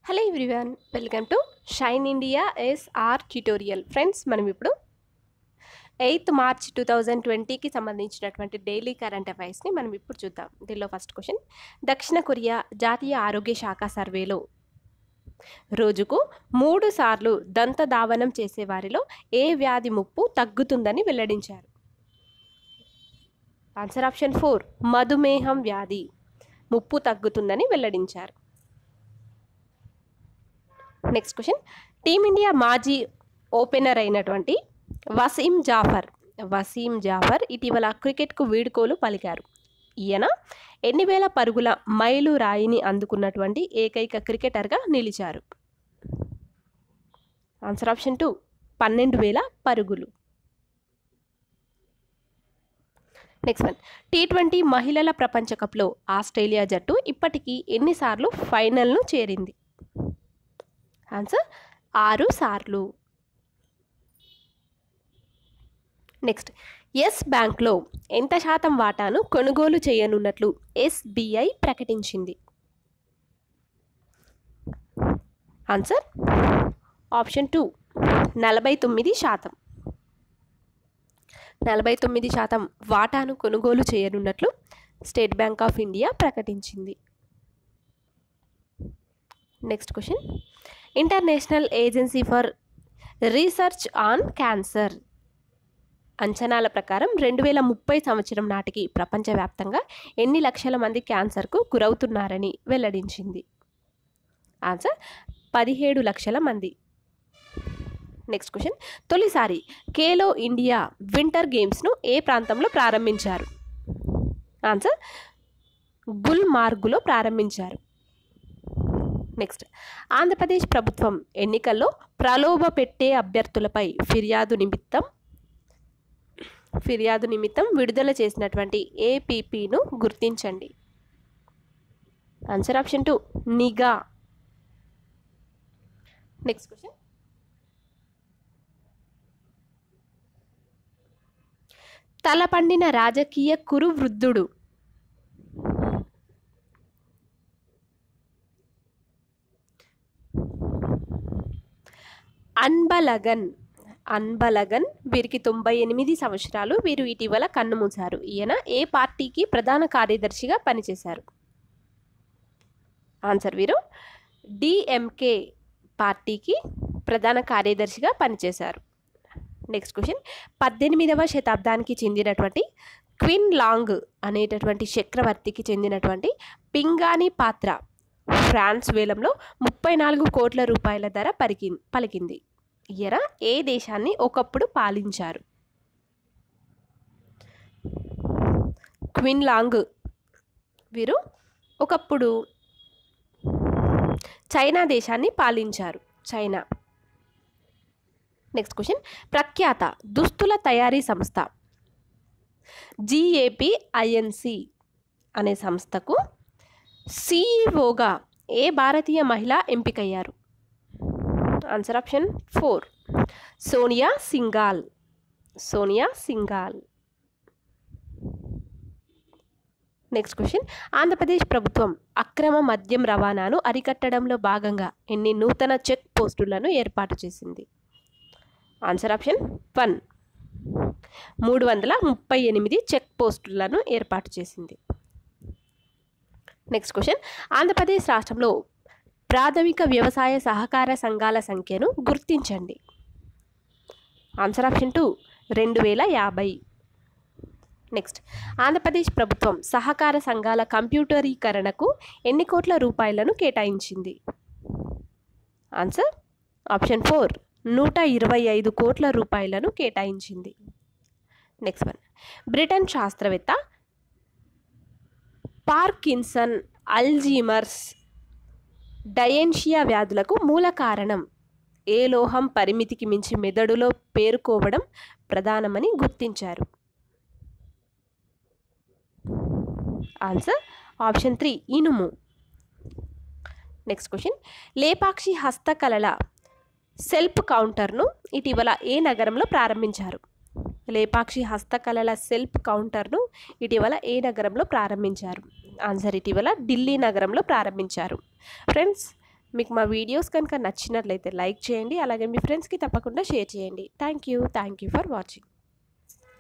hello everyone welcome to Shine India S R tutorial friends మనం ఇప్పుడు eighth March two thousand ట్వంటీకి సంబంధించినటువంటి daily current అఫైర్స్ని మనం ఇప్పుడు చూద్దాం దీనిలో ఫస్ట్ క్వశ్చన్ దక్షిణ కొరియా జాతీయ ఆరోగ్య శాఖ సర్వేలో రోజుకు మూడు సార్లు దంత దావనం చేసే వారిలో ఏ వ్యాధి ముప్పు తగ్గుతుందని వెల్లడించారు ఆన్సర్ ఆప్షన్ ఫోర్ మధుమేహం వ్యాధి ముప్పు తగ్గుతుందని వెల్లడించారు నెక్స్ట్ క్వశ్చన్ టీమిండియా మాజీ ఓపెనర్ అయినటువంటి వసీం జాఫర్ వసీం జాఫర్ ఇటీవల క్రికెట్కు వీడుకోలు పలికారు ఈయన ఎన్ని వేల పరుగుల మైలు రాయిని అందుకున్నటువంటి ఏకైక క్రికెటర్గా నిలిచారు ఆన్సర్ ఆప్షన్ టూ పన్నెండు వేల పరుగులు నెక్స్ట్ వన్ టీ ట్వంటీ మహిళల ప్రపంచ కప్లో ఆస్ట్రేలియా జట్టు ఇప్పటికీ ఎన్నిసార్లు ఫైనల్ను చేరింది ఆన్సర్ ఆరు సార్లు నెక్స్ట్ ఎస్ బ్యాంక్లో ఎంత శాతం వాటాను కొనుగోలు చేయనున్నట్లు ఎస్బీఐ ప్రకటించింది ఆన్సర్ ఆప్షన్ టూ నలభై తొమ్మిది శాతం నలభై తొమ్మిది శాతం వాటాను కొనుగోలు చేయనున్నట్లు స్టేట్ బ్యాంక్ ఆఫ్ ఇండియా ప్రకటించింది next question International Agency for Research on Cancer అంచనాల ప్రకారం రెండు వేల ముప్పై సంవత్సరం నాటికి ప్రపంచవ్యాప్తంగా ఎన్ని లక్షల మంది క్యాన్సర్కు గురవుతున్నారని వెల్లడించింది ఆన్సర్ పదిహేడు లక్షల మంది నెక్స్ట్ క్వశ్చన్ తొలిసారి ఖేలో ఇండియా వింటర్ గేమ్స్ను ఏ ప్రాంతంలో ప్రారంభించారు ఆన్సర్ గుల్మార్గులో ప్రారంభించారు నెక్స్ట్ ఆంధ్రప్రదేశ్ ప్రభుత్వం ఎన్నికల్లో ప్రలోభ పెట్టే అభ్యర్థులపై ఫిర్యాదు నిమిత్తం ఫిర్యాదు నిమిత్తం విడుదల చేసినటువంటి ఏపీపీను గుర్తించండి ఆన్సర్ ఆప్షన్ టూ నిఘా నెక్స్ట్ క్వశ్చన్ తల పండిన రాజకీయ కురు వృద్ధుడు అన్బలగన్ అన్బలగన్ వీరికి తొంభై ఎనిమిది సంవత్సరాలు వీరు ఇటీవల కన్నుమూశారు ఈయన ఏ పార్టీకి ప్రధాన కార్యదర్శిగా పనిచేశారు ఆన్సర్ వీరు డిఎంకే పార్టీకి ప్రధాన కార్యదర్శిగా పనిచేశారు నెక్స్ట్ క్వశ్చన్ పద్దెనిమిదవ శతాబ్దానికి చెందినటువంటి క్విన్ లాంగ్ అనేటటువంటి చక్రవర్తికి చెందినటువంటి పింగాణి పాత్ర ఫ్రాన్స్ వేలంలో ముప్పై నాలుగు కోట్ల రూపాయల ధర పలికి పలికింది ఈయన ఏ దేశాన్ని ఒకప్పుడు పాలించారు క్విన్ లాంగ్ వీరు ఒకప్పుడు చైనా దేశాన్ని పాలించారు చైనా నెక్స్ట్ క్వశ్చన్ ప్రఖ్యాత దుస్తుల తయారీ సంస్థ జిఏపి ఐఎన్సి అనే సంస్థకు సిఇఓగా ఏ భారతీయ మహిళ ఎంపికయ్యారు answer option four Sonia Singal Sonia Singal next question Andhra Pradesh ప్రభుత్వం అక్రమ మద్యం రవాణాను అరికట్టడంలో భాగంగా ఎన్ని నూతన చెక్ పోస్టులను ఏర్పాటు చేసింది ఆన్సర్ ఆప్షన్ వన్ మూడు వందల ముప్పై ఎనిమిది చెక్ పోస్టులను ఏర్పాటు చేసింది నెక్స్ట్ క్వశ్చన్ ఆంధ్రప్రదేశ్ రాష్ట్రంలో ప్రాథమిక వ్యవసాయ సహకార సంఘాల సంఖ్యను గుర్తించండి ఆన్సర్ ఆప్షన్ టూ రెండు వేల యాభై నెక్స్ట్ ఆంధ్రప్రదేశ్ ప్రభుత్వం సహకార సంఘాల కంప్యూటరీకరణకు ఎన్ని కోట్ల రూపాయలను కేటాయించింది ఆన్సర్ ఆప్షన్ ఫోర్ నూట ఇరవై ఐదు కోట్ల రూపాయలను కేటాయించింది నెక్స్ట్ వన్ బ్రిటన్ శాస్త్రవేత్త పార్కిన్సన్ అల్జీమర్స్ డయెన్షియా వ్యాధులకు మూల కారణం ఏ లోహం పరిమితికి మించి మెదడులో పేరుకోవడం ప్రధానమని గుర్తించారు ఆన్సర్ ఆప్షన్ త్రీ ఇనుము నెక్స్ట్ క్వశ్చన్ లేపాక్షి హస్తకళల సెల్ఫ్ కౌంటర్ను ఇటీవల ఏ నగరంలో ప్రారంభించారు లేపాక్షి హస్తకళల సెల్ఫ్ కౌంటర్ను ఇటీవల ఏ నగరంలో ప్రారంభించారు ఆన్సర్ ఇటీవల ఢిల్లీ నగరంలో ప్రారంభించారు ఫ్రెండ్స్ మీకు మా వీడియోస్ కనుక నచ్చినట్లయితే లైక్ చేయండి అలాగే మీ ఫ్రెండ్స్కి తప్పకుండా షేర్ చేయండి thank you thank you for watching